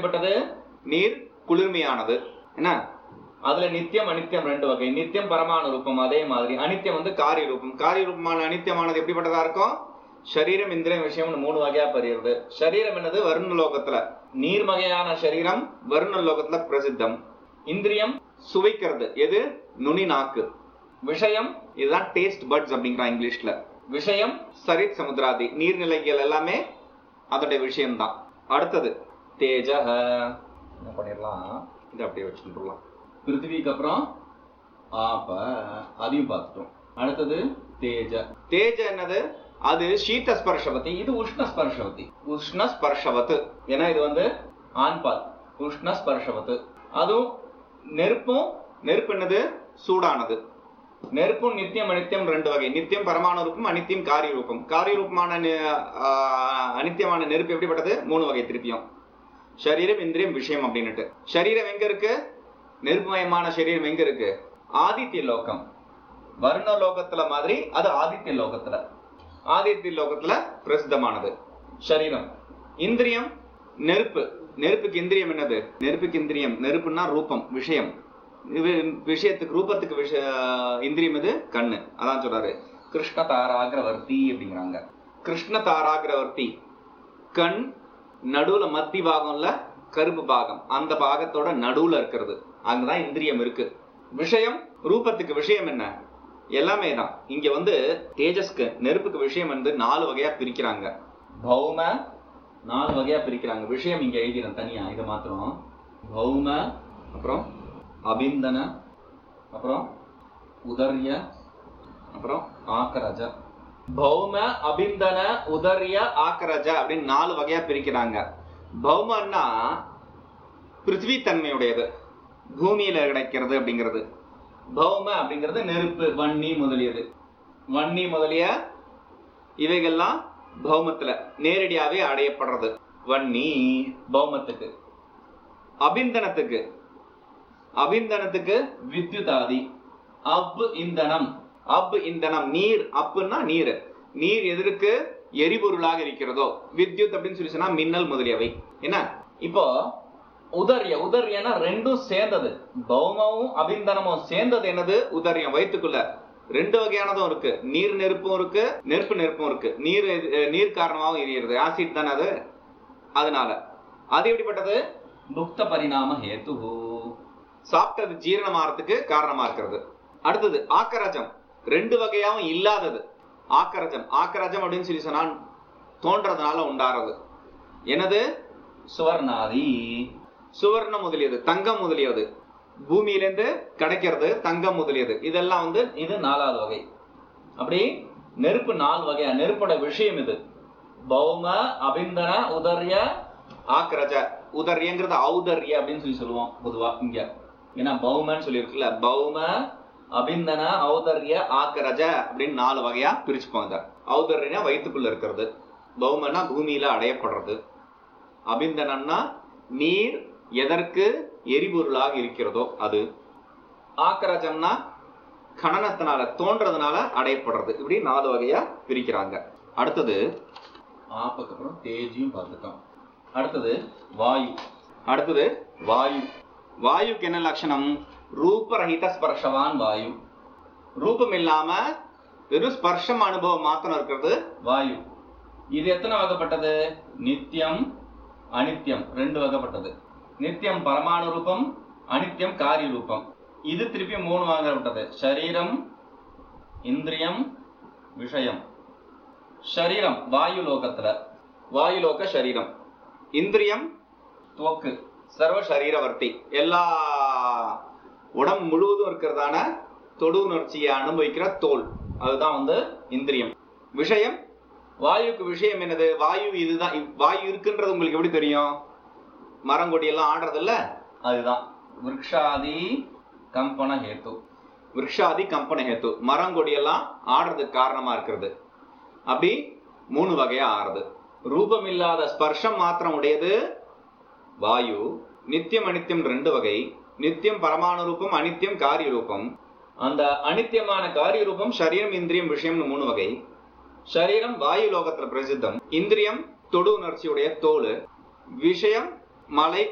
எப்படிப்பட்டது நீர் குளிர்மையானது என்ன அதுல நித்தியம் அனித்தியம் ரெண்டு வகை நித்தியம் பரமாணு ரூபம் அதே மாதிரி அனித்தியம் வந்து காரிய ரூபம் காரிய ரூபமான அனித்தியமானது எப்படிப்பட்டதா இருக்கும் சரீரம் இந்திரியம் விஷயம் மூணு வகையா பரியுது சரீரம் என்னது வருண லோகத்துல நீர் வகையான சரீரம் வருண லோகத்துல பிரசித்தம் இந்திரியம் சுவைக்கிறது எது நுனி நாக்கு விஷயம் இதுதான் டேஸ்ட் பட்ஸ் அப்படிங்கிறான் இங்கிலீஷ்ல விஷயம் சரித் சமுத்திராதி நீர்நிலைகள் எல்லாமே அதோட விஷயம்தான் அடுத்தது தேஜக என்ன பண்ணிடலாம் இதை அப்படியே வச்சுட்டுலாம் பிருத்திவிக்கு அப்புறம் ஆப்ப அதையும் பார்த்துட்டோம் அடுத்தது தேஜ தேஜ என்னது அது சீத ஸ்பர்ஷவதி இது உஷ்ண ஸ்பர்ஷவதி உஷ்ண ஸ்பர்ஷவத்து ஏன்னா இது வந்து ஆண்பால் உஷ்ண ஸ்பர்ஷவத்து அதுவும் நெருப்பும் நெருப்பு என்னது சூடானது நெருப்பும் நித்தியம் அனித்தியம் ரெண்டு வகை நித்தியம் பரமாணு ரூபம் அனித்தியம் காரிய ரூபம் காரிய ரூபமான நெ- ஆஹ் அனித்தியமான நெருப்பு எப்படிப்பட்டது மூணு வகை திருப்பியும் சரீரம் இந்திரியம் விஷயம் அப்படின்னுட்டு சரீரம் எங்க இருக்கு நெருப்புமயமான சரீரம் எங்க இருக்கு ஆதித்ய லோகம் வருண லோகத்துல மாதிரி அது ஆதித்ய லோகத்துல ஆதித்ய லோகத்துல பிரசித்தமானது சரீரம் இந்திரியம் நெருப்பு நெருப்புக்கு இந்திரியம் என்னது நெருப்புக்கு இந்திரியம் நெருப்புன்னா ரூபம் விஷயம் இது விஷயத்துக்கு ரூபத்துக்கு விஷ இந்திரியம் இது கண்ணு அதான் சொல்றாரு கிருஷ்ண தாராகிரவர்த்தி அப்படிங்கிறாங்க கிருஷ்ண தாராகிரவர்த்தி கண் நடுவுல மத்தி பாகம்ல கருப்பு பாகம் அந்த பாகத்தோட நடுவுல இருக்கிறது அங்கதான் இந்திரியம் இருக்கு விஷயம் ரூபத்துக்கு விஷயம் என்ன எல்லாமே தான் இங்க வந்து தேஜஸ்க்கு நெருப்புக்கு விஷயம் வந்து நாலு வகையா பிரிக்கிறாங்க பௌம நாலு வகையா பிரிக்கிறாங்க விஷயம் இங்க எழுதிறேன் தனியா இதை மாத்திரம் பௌம அப்புறம் அபிந்தன அப்புறம் உதர்ய அப்புறம் ஆக்கரஜ பௌம அபிந்தன உதர்ய ஆக்கரஜ அப்படின்னு நாலு வகையா பிரிக்கிறாங்க பௌமன்னா பிருத்திவி தன்மையுடையது பூமியில கிடைக்கிறது அப்படிங்கிறது பௌம அப்படிங்கிறது நெருப்பு வன்னி முதலியது வன்னி முதலிய இவைகள்லாம் பௌமத்துல நேரடியாவே அடையப்படுறது வன்னி பௌமத்துக்கு அபிந்தனத்துக்கு அபிந்தனத்துக்கு வித்யுதாதி அப் இந்தனம் அப் இந்தனம் நீர் அப்புன்னா நீர் நீர் எதற்கு எரிபொருளாக இருக்கிறதோ வித்யுத் அப்படின்னு சொல்லி சொன்னா மின்னல் முதலியவை என்ன இப்போ உதர்ய உதர்யனா ரெண்டும் சேர்ந்தது பௌமமும் அபிந்தனமும் சேர்ந்தது என்னது உதர்யம் வயிற்றுக்குள்ள ரெண்டு வகையானதும் இருக்கு நீர் நெருப்பும் இருக்கு நெருப்பு நெருப்பும் இருக்கு நீர் எது- நீர் காரணமாகவும் எரியுறது ஆசிட் தானே அது அதனால அது எப்படிப்பட்டது புக்த பரிணாம ஹேத்து சாப்பிட்டது ஜீரணமாகறதுக்கு காரணமா இருக்கிறது அடுத்தது ஆக்கரஜம் ரெண்டு வகையாவும் இல்லாதது ஆக்கரஜம் ஆக்கரஜம் அப்படின்னு சொல்லி சொன்னா தோன்றதுனால உண்டாறது என்னது சுவர்ணாதி சுவர்ணம் முதலியது தங்கம் முதலியது பூமியிலேருந்து கிடைக்கிறது தங்கம் முதலியது இதெல்லாம் வந்து இது நாலாவது வகை அப்படி நெருப்பு நாலு வகையா நெருப்போட விஷயம் இது பௌம அபிந்தன உதர்ய ஆக்ரஜ உதர்யங்கிறது ஔதர்ய அப்படின்னு சொல்லி சொல்லுவோம் பொதுவா இங்க ஏன்னா பௌமன்னு சொல்லியிருக்குல்ல பௌம அபிந்தன ஔதர்ய ஆக்கரஜ அப்படின்னு நாலு வகையா பிரிச்சுப்போம் இத ஔதர்யனா வயிற்றுக்குள்ள இருக்கிறது பௌமனா பூமியில அடையப்படுறது அபிந்தனம்னா நீர் எதற்கு எரிபொருளாக இருக்கிறதோ அது ஆக்கரஜம்னா கணனத்தினால தோன்றதுனால அடையப்படுறது இப்படி நாலு வகையா பிரிக்கிறாங்க அடுத்தது ஆப்புக்கு அப்புறம் தேஜியும் பார்த்துட்டோம் அடுத்தது வாயு அடுத்தது வாயு வாயுக்கு என்ன லட்சணம் ரூபரஹித ஸ்பர்ஷவான் வாயு ரூபம் இல்லாம வெறும் ஸ்பர்ஷம் அனுபவம் மாத்திரம் இருக்கிறது வாயு இது எத்தனை வகைப்பட்டது நித்தியம் அனித்தியம் ரெண்டு வகைப்பட்டது நித்தியம் பரமாணு ரூபம் அனித்தியம் காரிய ரூபம் இது திருப்பி மூணு வகைப்பட்டது சரீரம் இந்திரியம் விஷயம் சரீரம் வாயு லோகத்துல வாயு லோக சரீரம் இந்திரியம் துவக்கு சர்வ சரீரவர்த்தி எல்லா உடம்பு முழுவதும் இருக்கிறதான தொடு உணர்ச்சியை அனுபவிக்கிற தோல் அதுதான் வந்து இந்திரியம் விஷயம் வாயுக்கு விஷயம் என்னது வாயு இதுதான் இவ்- வாயு இருக்குன்றது உங்களுக்கு எப்படி தெரியும் மரங்கொடி எல்லாம் ஆடுறது இல்ல அதுதான் விருக்ஷாதி கம்பன ஹேத்து விருக்ஷாதி கம்பன ஹேத்து மரங்கொடி எல்லாம் ஆடுறதுக்கு காரணமா இருக்கிறது அப்படி மூணு வகையா ஆறுது ரூபம் இல்லாத ஸ்பர்ஷம் மாத்திரம் உடையது வாயு நித்தியம் அனித்தியம் ரெண்டு வகை நித்தியம் பரமாணு ரூபம் அனித்தியம் காரிய ரூபம் அந்த அனித்தியமான காரிய ரூபம் சரீரம் இந்திரியம் விஷயம்னு மூணு வகை சரீரம் வாயு லோகத்துல பிரசித்தம் இந்திரியம் தொடு உணர்ச்சியுடைய தோல் விஷயம் மலை